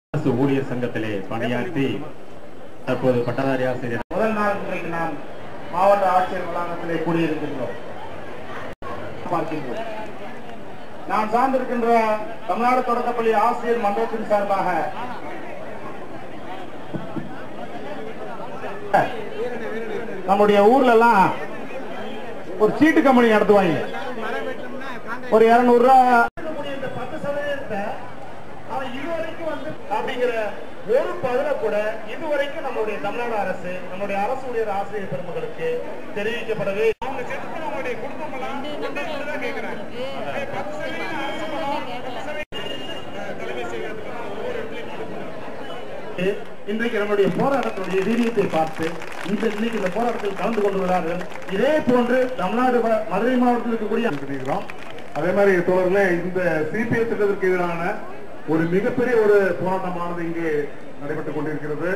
அரசு ஊழியர் சங்கத்திலே பணியாற்றி தற்போது பட்டதாரி ஆசிரியர் முதல் நாள் இன்றைக்கு நாம் மாவட்ட ஆட்சியர் வளாகத்திலே கூடியிருக்கின்றோம் பார்க்கின்றோம் நான் சார்ந்திருக்கின்ற தமிழ்நாடு தொடக்கப்பள்ளி ஆசிரியர் மன்றத்தின் சார்பாக நம்முடைய ஊர்ல எல்லாம் ஒரு சீட்டு கம்பெனி நடத்துவாங்க ஒரு இருநூறு ரூபா இந்த பத்து சதவீதத்தை அவன் இதுவரைக்கும் வந்து அப்படிங்கிற ஒரு பதில கூட இதுவரைக்கும் நம்மளுடைய தமிழ்நாடு அரசு நம்முடைய அரசு ஊழியர் ஆசிரியர் பெருமக்களுக்கு தெரிவிக்கப்படவே அவங்க செத்து அவங்களுடைய குடும்பம் எல்லாம் ஒன்றே ஒன்றுதான் கேட்கிறாங்க. ஏய், பத்து சதவீதம் அரசு பணம், பத்து சதவீதம் தலைமை செயலகத்துக்கு நான் ஒவ்வொரு இடத்துலயும் கொடுக்கிறேன். இன்றைக்கு நம்முடைய போராட்டத்துடைய வீரியத்தை பார்த்து இந்த இன்னைக்கு இந்த போராட்டத்தில் கலந்து கொண்டுள்ளார்கள் இதே போன்று தமிழ்நாடு ம- மதுரை மாவட்டத்தில் இருக்கக்கூடிய பண்ணியிருக்கிறோம் அதே மாதிரி தோழர்களே இந்த சிபிஐ திட்டத்திற்கு எதிரான ஒரு மிகப்பெரிய ஒரு போராட்டமானது இங்கே நடைபெற்றுக் கொண்டிருக்கிறது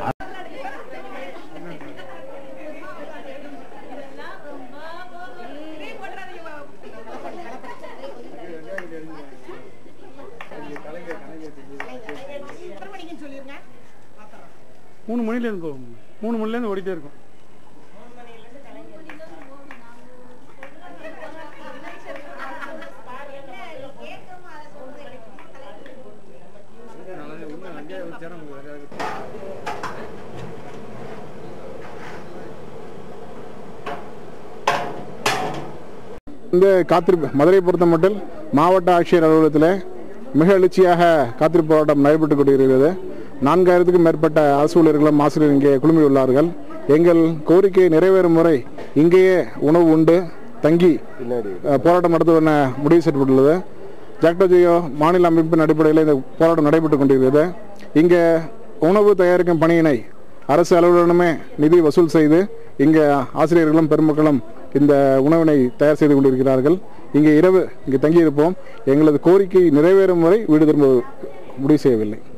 மூணு மணிலேருந்து போகும் மூணு மணிலேருந்து ஓடிட்டே இருக்கும் இந்த காத்திருப்பு மதுரை பொறுத்த மட்டும் மாவட்ட ஆட்சியர் அலுவலகத்தில் மிக எழுச்சியாக காத்திருப்பு போராட்டம் நடைபெற்றுக் கொண்டிருக்கிறது நான்காயிரத்துக்கும் மேற்பட்ட அரசு ஊழியர்களும் ஆசிரியர் இங்கே குழுமியுள்ளார்கள் எங்கள் கோரிக்கை நிறைவேறும் முறை இங்கேயே உணவு உண்டு தங்கி அஹ், போராட்டம் நடத்துவதென முடிவு செய்யப்பட்டுள்ளது ஜாக்டோஜியோ மாநில அமைப்பின் அடிப்படையில் இந்த போராட்டம் நடைபெற்றுக் கொண்டிருக்கிறது இங்கே உணவு தயாரிக்கும் பணியினை அரசு அலுவலகமே நிதி வசூல் செய்து இங்கே ஆசிரியர்களும் பெருமக்களும் இந்த உணவினை தயார் செய்து கொண்டிருக்கிறார்கள் இங்கே இரவு இங்கே தங்கியிருப்போம் எங்களது கோரிக்கை நிறைவேறும் வரை வீடு திரும்ப முடிவு செய்யவில்லை